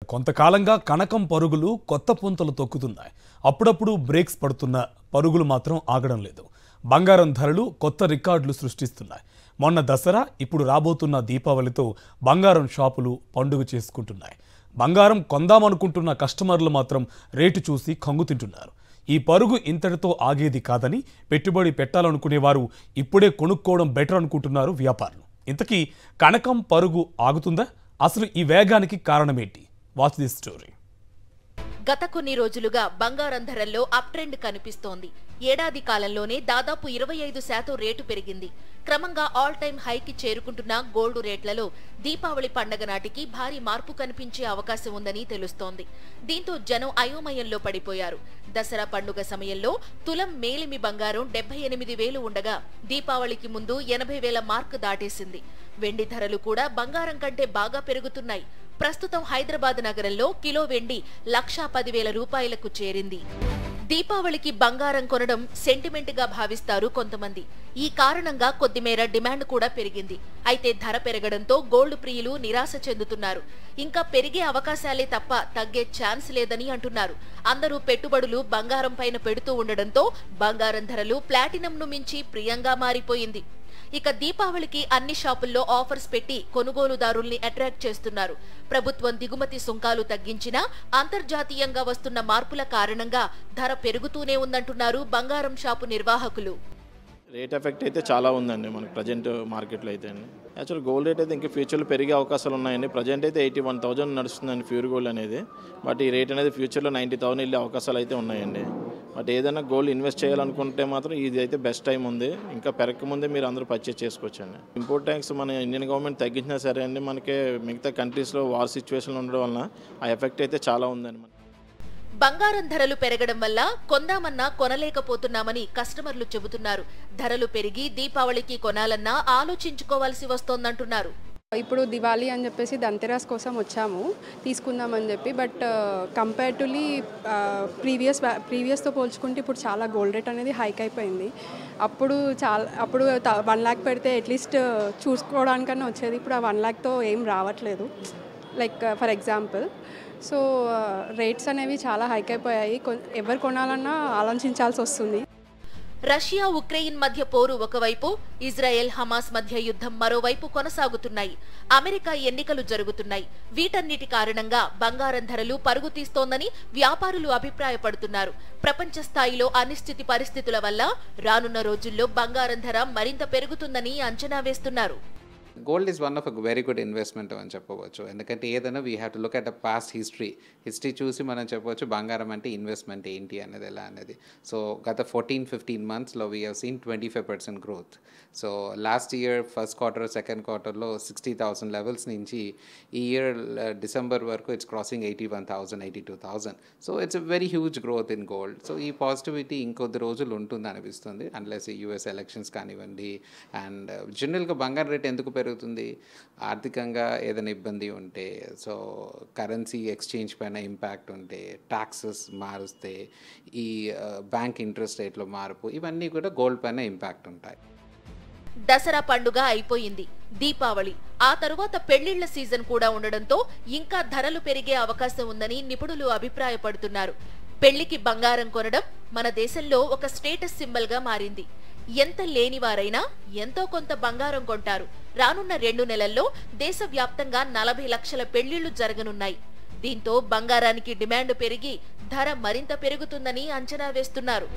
కొంతకాలంగా కనకం పరుగులు కొత్త పుంతలు తొక్కుతున్నాయి అప్పుడప్పుడు బ్రేక్స్ పడుతున్న పరుగులు మాత్రం ఆగడం లేదు బంగారం ధరలు కొత్త రికార్డులు సృష్టిస్తున్నాయి మొన్న దసరా ఇప్పుడు రాబోతున్న దీపావళితో బంగారం షాపులు పండుగ చేసుకుంటున్నాయి బంగారం కొందామనుకుంటున్న కస్టమర్లు మాత్రం రేటు చూసి కంగు తింటున్నారు ఈ పరుగు ఇంతటితో ఆగేది కాదని పెట్టుబడి పెట్టాలనుకునేవారు ఇప్పుడే కొనుక్కోవడం బెటర్ అనుకుంటున్నారు వ్యాపారులు ఇంతకీ కనకం పరుగు ఆగుతుందా అసలు ఈ వేగానికి కారణమేంటి వాచ్ దిస్ స్టోరీ గత కొన్ని రోజులుగా బంగారం ధరల్లో అప్ ట్రెండ్ కనిపిస్తోంది ఏడాది కాలంలోనే దాదాపు ఇరవై ఐదు శాతం రేటు పెరిగింది క్రమంగా ఆల్ టైమ్ హైకి చేరుకుంటున్న గోల్డ్ రేట్లలో దీపావళి పండగ నాటికి భారీ మార్పు కనిపించే అవకాశం ఉందని తెలుస్తోంది దీంతో జనం అయోమయంలో పడిపోయారు దసరా పండుగ సమయంలో తులం మేలిమి బంగారం డెబ్బై ఎనిమిది వేలు ఉండగా దీపావళికి ముందు ఎనభై వేల మార్క్ దాటేసింది వెండి ధరలు కూడా బంగారం కంటే బాగా పెరుగుతున్నాయి ప్రస్తుతం హైదరాబాద్ నగరంలో కిలో వెండి లక్షా పదివేల రూపాయలకు చేరింది దీపావళికి బంగారం కొనడం సెంటిమెంట్ గా భావిస్తారు కొంతమంది ఈ కారణంగా కొద్దిమేర డిమాండ్ కూడా పెరిగింది అయితే ధర పెరగడంతో గోల్డ్ ప్రియులు నిరాశ చెందుతున్నారు ఇంకా పెరిగే అవకాశాలే తప్ప తగ్గే ఛాన్స్ లేదని అంటున్నారు అందరూ పెట్టుబడులు బంగారం పైన పెడుతూ ఉండడంతో బంగారం ధరలు ప్లాటినంను మించి ప్రియంగా మారిపోయింది ఇక దీపావళికి అన్ని షాపుల్లో ఆఫర్స్ పెట్టి కొనుగోలుదారుల్ని అట్రాక్ట్ చేస్తున్నారు ప్రభుత్వం దిగుమతి సుంకాలు తగ్గించినా అంతర్జాతీయంగా వస్తున్న మార్పుల కారణంగా ధర పెరుగుతూనే ఉందంటున్నారు బంగారం షాపు నిర్వాహకులు రేట్ ఎఫెక్ట్ అయితే చాలా ఉందండి మనకి ప్రజెంట్ మార్కెట్లో అయితే అండి యాక్చువల్ గోల్డ్ రేట్ అయితే ఇంకా ఫ్యూచర్లో పెరిగే అవకాశాలు ఉన్నాయండి ప్రజెంట్ అయితే ఎయిటీ వన్ థౌజండ్ నడుస్తుందండి ప్యూర్ గోల్డ్ అనేది బట్ ఈ రేట్ అనేది ఫ్యూచర్లో నైంటీ థౌసండ్ వెళ్ళే అవకాశాలు అయితే ఉన్నాయండి బట్ ఏదైనా గోల్డ్ ఇన్వెస్ట్ చేయాలనుకుంటే మాత్రం ఇది అయితే బెస్ట్ టైం ఉంది ఇంకా పెరగక ముందే మీరు అందరూ పర్చేస్ చేసుకోవచ్చు అండి ఇంపోర్ట్ ట్యాక్స్ మన ఇండియన్ గవర్నమెంట్ తగ్గించినా సరే అండి మనకి మిగతా కంట్రీస్లో వార్ సిచ్యువేషన్ ఉండడం వలన ఆ ఎఫెక్ట్ అయితే చాలా ఉందండి మనకి బంగారం ధరలు పెరగడం వల్ల కొందామన్నా కొనలేకపోతున్నామని కస్టమర్లు చెబుతున్నారు ధరలు పెరిగి దీపావళికి కొనాలన్నా ఆలోచించుకోవాల్సి వస్తోందంటున్నారు ఇప్పుడు దివాళీ అని చెప్పేసి దంతెరాస్ కోసం వచ్చాము తీసుకుందామని చెప్పి బట్ కంపేర్ టులీ ప్రీవియస్ ప్రీవియస్తో పోల్చుకుంటే ఇప్పుడు చాలా గోల్డ్ రేట్ అనేది హైక్ అయిపోయింది అప్పుడు చాలా అప్పుడు వన్ ల్యాక్ పెడితే అట్లీస్ట్ చూసుకోవడానికన్నా వచ్చేది ఇప్పుడు ఆ వన్ ల్యాక్తో ఏం రావట్లేదు like for example so rates అనేవి చాలా హైక్ అయిపోయాయి కొ- ఎవరు కొనాలన్నా ఆలోచించాల్సి వస్తుంది రష్యా ఉక్రెయిన్ మధ్య పోరు ఒకవైపు ఇజ్రాయెల్ హమాస్ మధ్య యుద్ధం మరోవైపు కొనసాగుతున్నాయి అమెరికా ఎన్నికలు జరుగుతున్నాయి వీటన్నిటి కారణంగా బంగారం ధరలు పరుగు తీస్తోందని వ్యాపారులు అభిప్రాయపడుతున్నారు ప్రపంచ స్థాయిలో అనిశ్చితి పరిస్థితుల వల్ల రానున్న రోజుల్లో బంగారం ధర మరింత పెరుగుతుందని అంచనా వేస్తున్నారు gold is one of a very good investment అని చెప్పవచ్చు ఎందుకంటే ఏదైనా we have to look at a past history history చూసి మనం చెప్పవచ్చు బంగారం అంటే ఇన్వెస్ట్మెంట్ ఏంటి అనేది ఎలా అనేది సో గత ఫోర్టీన్ ఫిఫ్టీన్ మంత్స్లో we have seen twenty five percent growth so last year first quarter second క్వార్టర్లో సిక్స్టీ థౌసండ్ లెవెల్స్ నుంచి ఈ ఇయర్ డిసెంబర్ వరకు it's crossing eighty one thousand eighty two thousand so it's a very huge growth in gold so ఈ positivity ఇంకొద్ది రోజులు ఉంటుంది అనిపిస్తుంది unless US elections కానివ్వండి అండ్ జనరల్గా బంగారం రేట్ ఎందుకు పెరుగుతుంది ఆర్థికంగా ఏదైనా ఇబ్బంది ఉంటే సో కరెన్సీ ఎక్స్చేంజ్ పైన ఇంపాక్ట్ ఉంటే ట్యాక్సెస్ మారుస్తే ఈ బ్యాంక్ ఇంట్రెస్ట్ రేట్లో మార్పు ఇవన్నీ కూడా గోల్డ్ పైన ఇంపాక్ట్ ఉంటాయి దసరా పండుగ అయిపోయింది దీపావళి ఆ తరువాత పెళ్లిళ్ల సీజన్ కూడా ఉండడంతో ఇంకా ధరలు పెరిగే అవకాశం ఉందని నిపుణులు అభిప్రాయపడుతున్నారు పెళ్లికి బంగారం కొనడం మన దేశంలో ఒక స్టేటస్ సింబల్ గా మారింది ఎంత లేనివారైనా ఎంతో కొంత బంగారం కొంటారు రానున్న రెండు నెలల్లో దేశవ్యాప్తంగా నలభై లక్షల పెళ్లిళ్లు జరగనున్నాయి దీంతో బంగారానికి డిమాండ్ పెరిగి ధర మరింత పెరుగుతుందని అంచనా వేస్తున్నారు